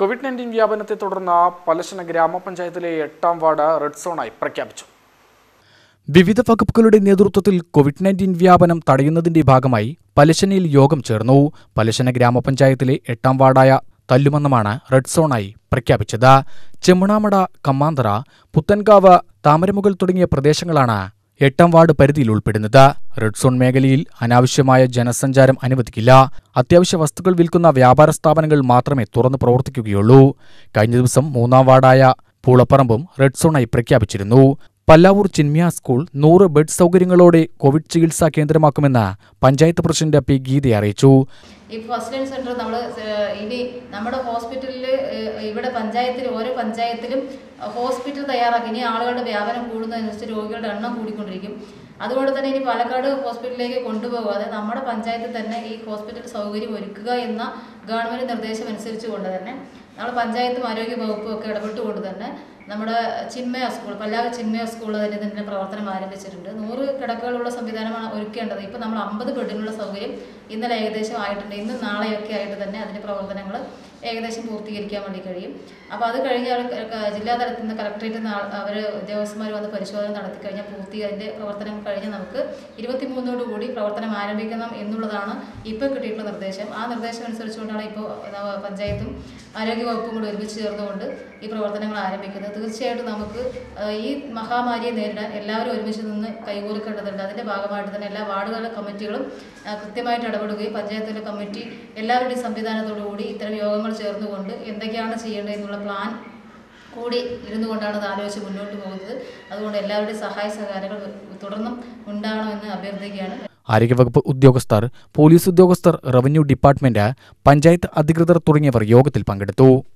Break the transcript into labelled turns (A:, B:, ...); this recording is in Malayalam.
A: കോവിഡ് നയൻറ്റീൻ വ്യാപനത്തെ തുടർന്ന് പലശന ഗ്രാമപഞ്ചായത്തിലെ എട്ടാം വാർഡ് റെഡ് സോണായി പ്രഖ്യാപിച്ചു
B: വിവിധ വകുപ്പുകളുടെ നേതൃത്വത്തിൽ കോവിഡ് നയൻറ്റീൻ വ്യാപനം തടയുന്നതിന്റെ ഭാഗമായി പലശനയിൽ യോഗം ചേർന്നു പലശന ഗ്രാമപഞ്ചായത്തിലെ എട്ടാം വാർഡായ തല്ലുമന്നമാണ് റെഡ് സോണായി പ്രഖ്യാപിച്ചത് ചെമ്മണാമട കമ്മാന്തറ പുത്തൻകാവ് താമരമുകൾ തുടങ്ങിയ പ്രദേശങ്ങളാണ് എട്ടാം വാർഡ് പരിധിയിൽ ഉൾപ്പെടുന്നത് റെഡ് സോൺ മേഖലയിൽ അനാവശ്യമായ ജനസഞ്ചാരം അനുവദിക്കില്ല അത്യാവശ്യ വസ്തുക്കൾ വിൽക്കുന്ന വ്യാപാര സ്ഥാപനങ്ങൾ മാത്രമേ തുറന്നു പ്രവർത്തിക്കുകയുള്ളൂ കഴിഞ്ഞ ദിവസം മൂന്നാം വാർഡായ പൂളപ്പറമ്പും റെഡ് സോണായി പ്രഖ്യാപിച്ചിരുന്നു പല്ലാവൂർ ചിന്മയ സ്കൂൾ നൂറ് ബെഡ് സൗകര്യങ്ങളോടെ കോവിഡ് ചികിത്സാ കേന്ദ്രമാക്കുമെന്ന് പഞ്ചായത്ത് പ്രസിഡന്റ് പി ഗീത അറിയിച്ചു
C: ഈ ഫസ്റ്റ് ലൈൻ സെൻറ്റർ നമ്മൾ ഇനി നമ്മുടെ ഹോസ്പിറ്റലിൽ ഇവിടെ പഞ്ചായത്തിൽ ഓരോ പഞ്ചായത്തിലും ഹോസ്പിറ്റൽ തയ്യാറാക്കി ഇനി ആളുകളുടെ വ്യാപനം കൂടുന്നതനുസരിച്ച് രോഗികളുടെ എണ്ണം കൂടിക്കൊണ്ടിരിക്കും അതുകൊണ്ട് തന്നെ ഇനി പാലക്കാട് ഹോസ്പിറ്റലിലേക്ക് കൊണ്ടുപോകാതെ നമ്മുടെ പഞ്ചായത്തിൽ തന്നെ ഈ ഹോസ്പിറ്റൽ സൗകര്യം ഒരുക്കുക എന്ന ഗവൺമെൻറ് നിർദ്ദേശം അനുസരിച്ചുകൊണ്ട് തന്നെ നമ്മൾ പഞ്ചായത്തും ആരോഗ്യ വകുപ്പും ഒക്കെ ഇടപെട്ടുകൊണ്ട് തന്നെ നമ്മുടെ ചിന്മയ സ്കൂൾ പല്ലാവ് ചിന്മയ സ്കൂൾ തന്നെ ഇതിൻ്റെ പ്രവർത്തനം ആരംഭിച്ചിട്ടുണ്ട് നൂറ് കിടക്കകളുള്ള സംവിധാനമാണ് ഒരുക്കേണ്ടത് ഇപ്പം നമ്മൾ അമ്പത് ബെഡിനുള്ള സൗകര്യം ഇന്നലെ ഏകദേശം ആയിട്ടുണ്ട് ഇന്നും നാളെയൊക്കെ ആയിട്ട് തന്നെ അതിൻ്റെ പ്രവർത്തനങ്ങൾ ഏകദേശം പൂർത്തീകരിക്കാൻ വേണ്ടി കഴിയും അപ്പോൾ അത് കഴിഞ്ഞ് അവർ ജില്ലാ തലത്തിൽ നിന്ന് കളക്ടറേറ്റിൽ നിന്ന് അവർ ഉദ്യോഗസ്ഥന്മാർ വന്ന് പരിശോധന നടത്തി കഴിഞ്ഞാൽ പൂർത്തി അതിൻ്റെ പ്രവർത്തനം കഴിഞ്ഞ് നമുക്ക് ഇരുപത്തിമൂന്നോട് കൂടി പ്രവർത്തനം ആരംഭിക്കണം എന്നുള്ളതാണ് ഇപ്പോൾ കിട്ടിയിട്ടുള്ള നിർദ്ദേശം ആ നിർദ്ദേശം അനുസരിച്ചുകൊണ്ടാണ് ഇപ്പോൾ പഞ്ചായത്തും ആരോഗ്യ വകുപ്പും കൂടി ഒരുമിച്ച് ചേർന്നുകൊണ്ട് ഈ പ്രവർത്തനങ്ങൾ ആരംഭിക്കുന്നത് തീർച്ചയായിട്ടും നമുക്ക് ഈ മഹാമാരിയെ നേരിടാൻ എല്ലാവരും ഒരുമിച്ച് നിന്ന് കൈകോർക്കേണ്ടതുണ്ട് അതിൻ്റെ ഭാഗമായിട്ട് തന്നെ എല്ലാ വാർഡുകളിലെ കമ്മിറ്റികളും കൃത്യമായിട്ട് ഇടപെടുകയും പഞ്ചായത്തിലെ കമ്മിറ്റി എല്ലാവരുടെയും സംവിധാനത്തോടു കൂടി ഇത്തരം യോഗങ്ങൾ ചേർന്നുകൊണ്ട് എന്തൊക്കെയാണ് ചെയ്യേണ്ടത് എന്നുള്ള പ്ലാൻ കൂടി ഇരുന്നു കൊണ്ടാണ് അത് ആലോചിച്ച് മുന്നോട്ട് പോകുന്നത് അതുകൊണ്ട് എല്ലാവരുടെയും സഹായ സഹകാരങ്ങൾ തുടർന്നും ഉണ്ടാകണമെന്ന് അഭ്യർത്ഥിക്കുകയാണ്
B: ആരോഗ്യവകുപ്പ് ഉദ്യോഗസ്ഥർ പോലീസ് ഉദ്യോഗസ്ഥർ റവന്യൂ ഡിപ്പാർട്ട്മെന്റ് പഞ്ചായത്ത് അധികൃതർ തുടങ്ങിയവർ യോഗത്തിൽ പങ്കെടുത്തു